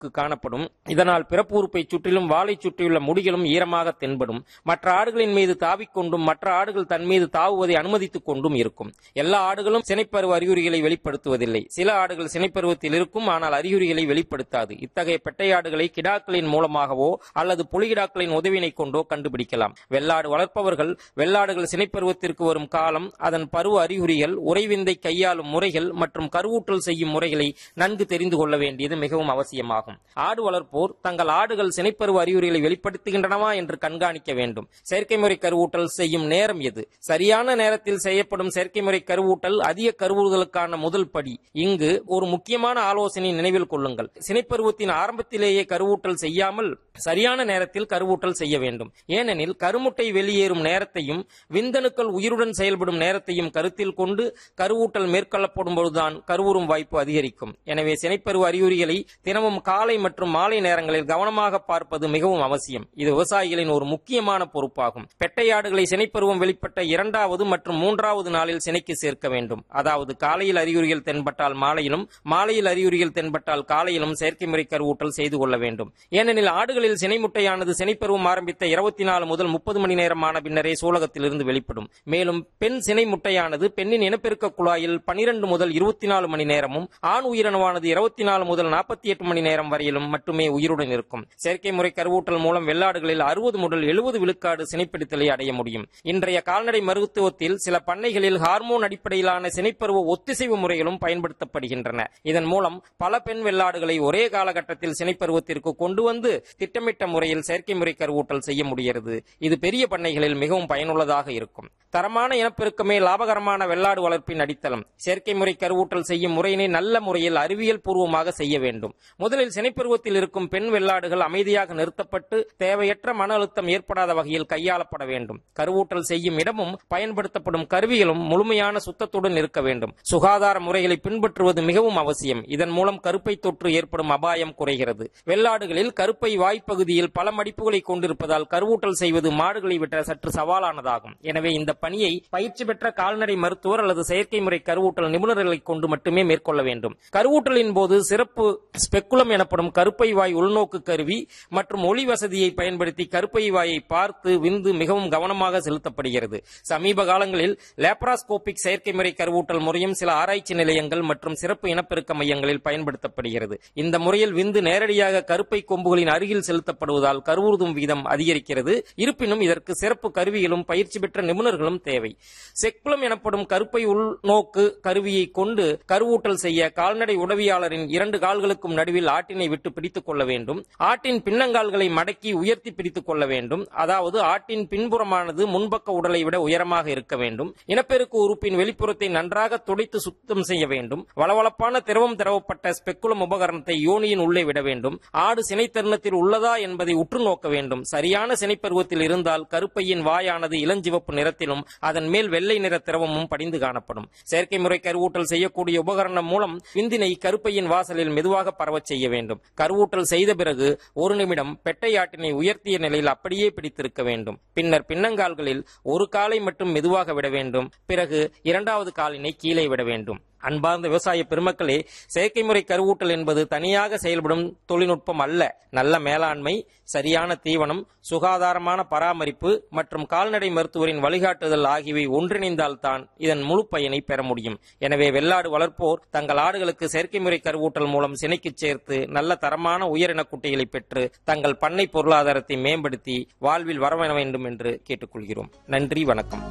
காணப்படும் இதனால் பிறப்பு உறுப்பை சுற்றிலும் வாலை சுற்றியுள்ள முடிகளும் ஈரமாக தென்படும் மற்ற ஆடுகளின் மீது தாவிக்கொண்டும் மற்ற ஆடுகள் தன் மீது தாவுவதை அனுமதித்துக் கொண்டும் இருக்கும் எல்லா ஆடுகளும் சினைப்பருவ அறிகுறிகளை வெளிப்படுத்துவதில்லை சில ஆடுகள் சினைப்பருவத்தில் இருக்கும் ஆனால் அறிகுறிகளை வெளிப்படுத்தாது இத்தகைய பெட்டையாடுகளை கிடாக்களின் மூலமாகவோ அல்லது புலிகிடாக்களின் உதவினை கொண்டோ கண்டுபிடிக்கலாம் வெள்ளாடு வளர்ப்பவர்கள் வெள்ளாடுகள் சினைப்பருவத்திற்கு வரும் காலம் அதன் பருவ அறிகுறிகள் உறைவிந்தை கையாளும் முறைகள் மற்றும் கருவூட்டல் செய்யும் முறைகளை நன்கு தெரிந்து கொள்ள வேண்டியது மிகவும் அவசியமாகும் ஆடு வளர்ப்போர் தங்கள் ஆடுகள் சினைப்பருவ அறிகுறிகளை வெளிப்படுத்துகின்றனவா என்று கண்காணிக்க வேண்டும் செயற்கை முறை கருவூட்டல் செய்யும் நேரம் எது சரியான நேரத்தில் செய்யப்படும் செயற்கை முறை கருவூட்டல் அதிக கருவுறுதலுக்கான முதல் படி இங்கு ஒரு முக்கியமான ஆலோசனை நினைவில் கொள்ளுங்கள் சினைப்பருவத்தின் ஆரம்பத்திலேயே கருவூட்டல் செய்யாமல் சரியான நேரத்தில் கருவூட்டல் செய்ய வேண்டும் ஏனெனில் கருமுட்டை வெளியேறும் நேரத்தையும் விந்தணுக்கள் உயிருடன் செயல்படும் நேரத்தையும் கருத்தில் கொண்டு கருவூட்டல் மேற்கொள்ளப்படும் பொழுதுதான் கருவுறும் வாய்ப்பு அதிகரிக்கும் எனவே சினைப்பருவ அறிகுறிகளை தினமும் காலை மற்றும் மாலை நேரங்களில் கவனமாக பார்ப்பது மிகவும் அவசியம் இது விவசாயிகளின் ஒரு முக்கியமான பொறுப்பாகும் பெட்டையாடுகளை சினைப்பருவம் வெளிப்பட்ட இரண்டாவது மற்றும் மூன்றாவது நாளில் சினைக்கு சேர்க்க வேண்டும் அதாவது காலையில் அறிகுறிகள் தென்பட்டால் மாலையிலும் மாலையில் அறிகுறிகள் தென்பட்டால் காலையிலும் செயற்கை முறை கருவூட்டல் செய்து கொள்ள வேண்டும் ஏனெனில் ஆடுகளில் சினை முட்டையானது சினைப்பருவம் ஆரம்பித்த இருபத்தி நாலு முதல் முப்பது மணி நேரமான பின்னரே சூலகத்திலிருந்து வெளிப்படும் மேலும் பெண் சினை முட்டையானது பெண்ணின் இனப்பெருக்க குழாயில் பனிரெண்டு முதல் இருபத்தி நாலு மணி நேரமும் ஆண் உயிரணுவானது இருபத்தி நாலு முதல் நாற்பத்தி எட்டு மணி நேரம் வரையிலும் மட்டுமே உயிருடன் இருக்கும் செயற்கை முறை கருவூட்டல் மூலம் வெள்ளாடுகளில் அறுபது முதல் எழுபது விழுக்காடு சினைப்பிடித்தலை அடைய முடியும் இன்றைய கால்நடை மருத்துவத்தில் சில பண்ணைகளில் ஹார்மோன் அடிப்படையிலான சினைப்பருவ ஒத்திசைவு முறைகளும் பயன்படுத்தப்படுகின்றன இதன் மூலம் பல பெண் வெள்ளாடுகளை ஒரே காலகட்டத்தில் சினைப்பருவத்திற்கு கொண்டு வந்து திட்டமிட்ட முறையில் செயற்கை முறை கருவூட்டல் செய்ய முடிகிறது இது பெரிய பண்ணைகளில் மிகவும் பயனுள்ளதாக இருக்கும் தரமான இனப்பெருக்கமே லாபகரமான வெள்ளாடு வளர்ப்பின் அடித்தளம் செயற்கை முறை கருவூட்டல் செய்யும் முறையினை நல்ல முறையில் அறிவியல் பூர்வமாக செய்ய வேண்டும் முதலில் சினைப்பருவத்தில் இருக்கும் பெண் வெள்ளாடுகள் அமைதியாக நிறுத்தப்பட்டு தேவையற்ற மன அழுத்தம் ஏற்படாத வகையில் கையாளப்பட வேண்டும் கருவூட்டல் செய்யும் இடமும் பயன்படுத்தப்படும் கருவிகளும் முழுமையான சுத்தத்துடன் இருக்க வேண்டும் சுகாதார முறைகளை பின்பற்றுவது மிகவும் அவசியம் இதன் மூலம் கருப்பை தொற்று ஏற்படும் அபாயம் குறைகிறது வெள்ளாடுகளில் கருப்பை வாய்ப்பகுதியில் பல மடிப்புகளை கொண்டிருப்பதால் கருவூட்டல் செய்வது மாடுகளை விட சற்று சவாலானதாகும் எனவே இந்த பணியை பயிற்சி பெற்ற கால்நடை மருத்துவர் அல்லது செயற்கை முறை கருவூட்டல் நிபுணர்களை கொண்டு மட்டுமே மேற்கொள்ள வேண்டும் கருவூட்டலின் போது சிறப்பு ஸ்பெக்குலம் எனப்படும் கருப்பை வாய் உள்நோக்கு கருவி மற்றும் ஒளி வசதியை பயன்படுத்தி கருப்பை வாயை பார்த்து விந்து மிகவும் கவனமாக செலுத்தப்படுகிறது சமீப காலங்களில் லேப்ராஸ்கோபிக் செயற்கை முறை கருவூட்டல் முறையும் சில ஆராய்ச்சி நிலையங்கள் மற்றும் சிறப்பு இனப்பெருக்க மையங்களில் பயன்படுத்தப்படுகிறது இந்த முறையில் விந்து நேரடியாக கருப்பை கொம்புகளின் அருகில் செலுத்தப்படுவதால் கருவுறுதும் வீதம் அதிகரிக்கிறது இருப்பினும் இதற்கு சிறப்பு கருவிகளும் பயிற்சி பெற்ற நிபுணர்களும் தேவை செக்குலம் எனப்படும் கருப்பை உள்நோக்கு கருவியை கொண்டு கருவூட்டல் செய்ய கால்நடை உதவியாளரின் இரண்டு கால்களுக்கும் நடுவில் ஆட்டினை விட்டு பிடித்துக் கொள்ள வேண்டும் ஆட்டின் பின்னங்கால்களை மடக்கி உயர்த்தி பிடித்துக் கொள்ள வேண்டும் அதாவது ஆட்டின் பின்புறமானது முன்பக்க உடலை விட உயரமாக இருக்க வேண்டும் இனப்பெருக்க உறுப்பின் வெளிப்புறத்தை நன்றாக துடைத்து சுத்தம் செய்ய வேண்டும் வளவளப்பான திரவம் திரவப்பட்ட ஸ்பெக்குலம் உபகரணத்தை யோனியின் உள்ளே விட வேண்டும் ஆடு சினை தருணத்தில் உள்ளதா என்பதை உற்று நோக்க வேண்டும் சரியான சினைப்பருவத்தில் இருந்தால் கருப்பையின் வாயானது இளஞ்சிவப்பு நிறத்திலும் அதன் மேல் வெள்ளை நிற திரவமும் படிந்து காணப்படும் செயற்கை முறை கருவூட்டல் செய்யக்கூடிய உபகரணம் மூலம் விந்தினை கருப்பையின் வாசலில் மெதுவாக பரவச் செய்ய வேண்டும் கருவூட்டல் செய்த பிறகு ஒரு நிமிடம் பெட்டை ஆட்டினை உயர்த்திய நிலையில் அப்படியே பிடித்திருக்க வேண்டும் பின்னர் பின்னங்கால்களில் ஒரு காலை மட்டும் மெதுவாக விட வேண்டும் பிறகு இரண்டாவது காலினை கீழே விட வேண்டும் அன்பார்ந்த விவசாய பெருமக்களே செயற்கை முறை கருவூட்டல் என்பது தனியாக செயல்படும் தொழில்நுட்பம் அல்ல நல்ல மேலாண்மை சரியான தீவனம் சுகாதாரமான பராமரிப்பு மற்றும் கால்நடை மருத்துவரின் வழிகாட்டுதல் ஆகியவை ஒன்றிணைந்தால்தான் இதன் முழு பயனை பெற முடியும் எனவே வெள்ளாடு வளர்ப்போர் தங்கள் ஆடுகளுக்கு செயற்கை முறை கருவூட்டல் மூலம் சினைக்கு சேர்த்து நல்ல தரமான உயரின குட்டிகளை பெற்று தங்கள் பண்ணை பொருளாதாரத்தை மேம்படுத்தி வாழ்வில் வரவ வேண்டும் என்று கேட்டுக்கொள்கிறோம் நன்றி வணக்கம்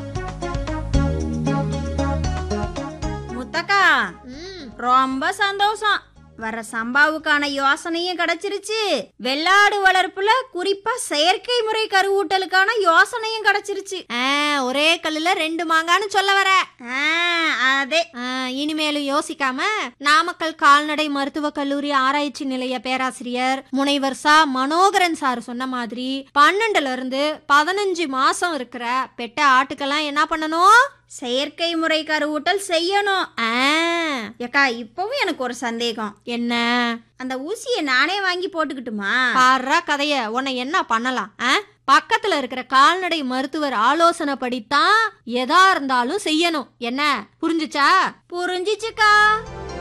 முத்தக்கா ரொம்ப சந்தோஷம் வர சம்பாவுக்கான யோசனையும் கிடைச்சிருச்சு வெள்ளாடு வளர்ப்புல குறிப்பா செயற்கை முறை கருவூட்டலுக்கான யோசனையும் கிடைச்சிருச்சு ஆ, ஒரே கல்லுல ரெண்டு மாங்கான்னு சொல்ல வர ஆ, அதே ஆ, இனிமேலும் யோசிக்காம நாமக்கல் கால்நடை மருத்துவக் கல்லூரி ஆராய்ச்சி நிலைய பேராசிரியர் முனைவர் சா மனோகரன் சார் சொன்ன மாதிரி பன்னெண்டுல இருந்து பதினஞ்சு மாசம் இருக்கிற பெட்ட ஆட்டுக்கெல்லாம் என்ன பண்ணணும் செயற்கை முறை கருவூட்டல் செய்யணும் ஆ, ஏக்கா இப்பவும் எனக்கு ஒரு சந்தேகம் என்ன அந்த ஊசியை நானே வாங்கி போட்டுக்கிட்டுமா பாடுறா கதைய உன்னை என்ன பண்ணலாம் ஆ? பக்கத்துல இருக்கிற கால்நடை மருத்துவர் ஆலோசனை படித்தான் எதா இருந்தாலும் செய்யணும் என்ன புரிஞ்சுச்சா புரிஞ்சிச்சுக்கா